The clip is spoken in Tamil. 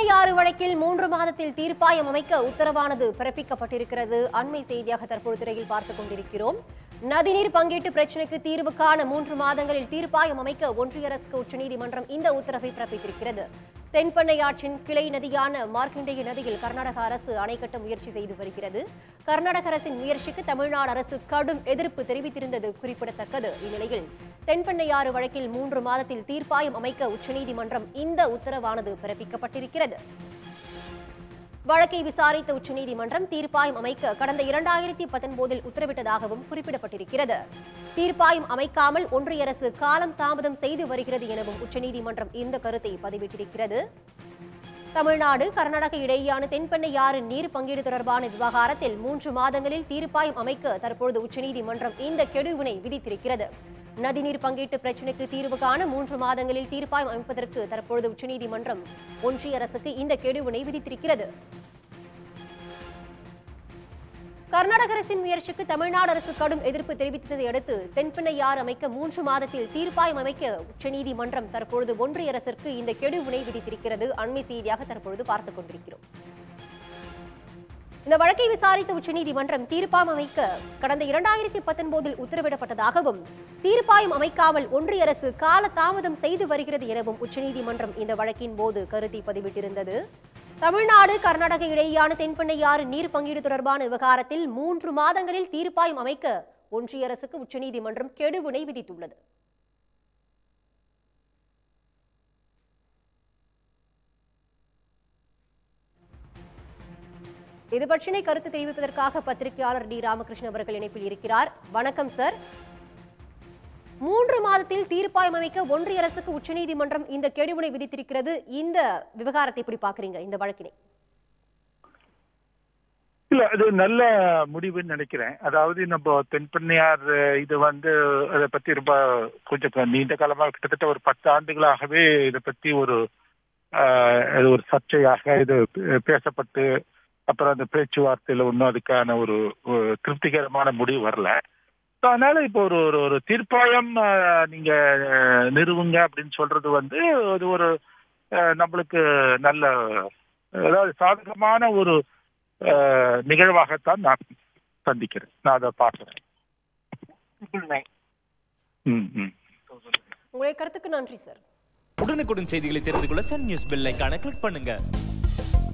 தென்பெண்ணையாறு வழக்கில் மூன்று மாதத்தில் தீர்ப்பாயம் அமைக்க உத்தரவானது பிறப்பிக்கப்பட்டிருக்கிறது அண்மை செய்தியாக தற்போது திரையில் பார்த்துக் கொண்டிருக்கிறோம் நதிநீர் பங்கீட்டு பிரச்சினைக்கு தீர்வு காண மூன்று மாதங்களில் தீர்ப்பாயம் அமைக்க ஒன்றிய அரசுக்கு உச்சநீதிமன்றம் இந்த உத்தரவை பிறப்பித்திருக்கிறது தென்பெண்ணையாற்றின் கிளை நதியான மார்க்கண்டேய நதியில் கர்நாடக அரசு அணை கட்ட முயற்சி செய்து வருகிறது கர்நாடக அரசின் முயற்சிக்கு தமிழ்நாடு அரசு கடும் எதிர்ப்பு தெரிவித்திருந்தது குறிப்பிடத்தக்கது இந்நிலையில் தென்பெண்ணையாறு வழக்கில் மூன்று மாதத்தில் தீர்ப்பாயம் அமைக்க உச்சநீதிமன்றம் இந்த உத்தரவானது பிறப்பிக்கப்பட்டிருக்கிறது வழக்கை விசாரித்த உச்சநீதிமன்றம் தீர்ப்பாயம் அமைக்க கடந்த இரண்டாயிரத்தி பத்தொன்பதில் உத்தரவிட்டதாகவும் குறிப்பிடப்பட்டிருக்கிறது தீர்ப்பாயம் அமைக்காமல் ஒன்றிய அரசு காலம் தாமதம் செய்து வருகிறது எனவும் உச்சநீதிமன்றம் இந்த கருத்தை பதிவிட்டிருக்கிறது தமிழ்நாடு கர்நாடக இடையேயான தென்பெண்ணையாறு நீர் பங்கீடு தொடர்பான விவகாரத்தில் மூன்று மாதங்களில் தீர்ப்பாயம் அமைக்க தற்பொழுது உச்சநீதிமன்றம் இந்த கெடுவினை விதித்திருக்கிறது நதிநீர் பங்கீட்டு பிரச்சினைக்கு தீர்வு காண மூன்று மாதங்களில் தீர்ப்பாயம் அமைப்பதற்கு தற்பொழுது உச்சநீதிமன்றம் ஒன்றிய அரசுக்கு இந்த கெடுவினை விதித்திருக்கிறது கர்நாடக அரசின் முயற்சிக்கு தமிழ்நாடு அரசு கடும் எதிர்ப்பு தெரிவித்ததை அடுத்து தென்பெண்ணையாறு அமைக்க மூன்று மாதத்தில் தீர்ப்பாயம் அமைக்க உச்சநீதிமன்றம் தற்பொழுது ஒன்றிய அரசிற்கு இந்த கெடுவினை விதித்திருக்கிறது அண்மை செய்தியாக தற்பொழுது பார்த்துக் கொண்டிருக்கிறோம் இந்த வழக்கை விசாரித்த உச்சநீதிமன்றம் தீர்ப்பாயம் அமைக்க கடந்த இரண்டாயிரத்தி பத்தொன்பதில் உத்தரவிடப்பட்டதாகவும் தீர்ப்பாயம் அமைக்காமல் ஒன்றிய அரசு கால தாமதம் செய்து வருகிறது எனவும் உச்சநீதிமன்றம் இந்த வழக்கின் போது கருத்தை பதிவிட்டிருந்தது தமிழ்நாடு கர்நாடக இடையேயான தென்பெண்ணையாறு நீர் பங்கீடு தொடர்பான விவகாரத்தில் மூன்று மாதங்களில் தீர்ப்பாயம் அமைக்க ஒன்றிய அரசுக்கு உச்சநீதிமன்றம் கெடுவினை விதித்துள்ளது இது பற்றினை கருத்து தெரிவிப்பதற்காக பத்திரிகையாளர் டி ராமகிருஷ்ணன் அவர்கள் இணைப்பில் இருக்கிறார் வணக்கம் சார் மூன்று மாதத்தில் தீர்ப்பாயம் அமைக்க ஒன்றிய அரசுக்கு உச்சநீதிமன்றம் இந்த கெடுவினை விதித்திருக்கிறது இந்த விவகாரத்தை எப்படி பாக்குறீங்க இந்த வழக்கினை இல்ல அது நல்ல முடிவுன்னு நினைக்கிறேன் அதாவது நம்ம தென்பெண்ணையார் இது வந்து அதை பத்தி ரொம்ப கொஞ்சம் நீண்ட காலமா கிட்டத்தட்ட ஒரு பத்து ஆண்டுகளாகவே இதை பத்தி ஒரு ஆஹ், இது ஒரு சர்ச்சையாக இது பேசப்பட்டு அப்புறம் அந்த பேச்சுவார்த்தையில ஒன்றும் அதுக்கான ஒரு ஒரு திருப்திகரமான முடிவு வரல So, அதனால இப்போ ஒரு ஒரு ஒரு தீர்ப்பாயம் ஆஹ், நீங்க ஆஹ், நிறுவுங்க அப்படின்னு சொல்றது வந்து அது ஒரு ஆஹ், நம்மளுக்கு நல்ல அதாவது சாதகமான ஒரு ஆஹ், நிகழ்வாகத்தான் நான் சந்திக்கிறேன் நான் அதை பார்க்கிறேன் ம் ம் உங்களுடைய கருத்துக்கு நன்றி சார் உடனுக்குடன் செய்திகளை தெரிந்து கொள்ள சன் நியூஸ் பெல் ஐகானை கிளிக் பண்ணுங்க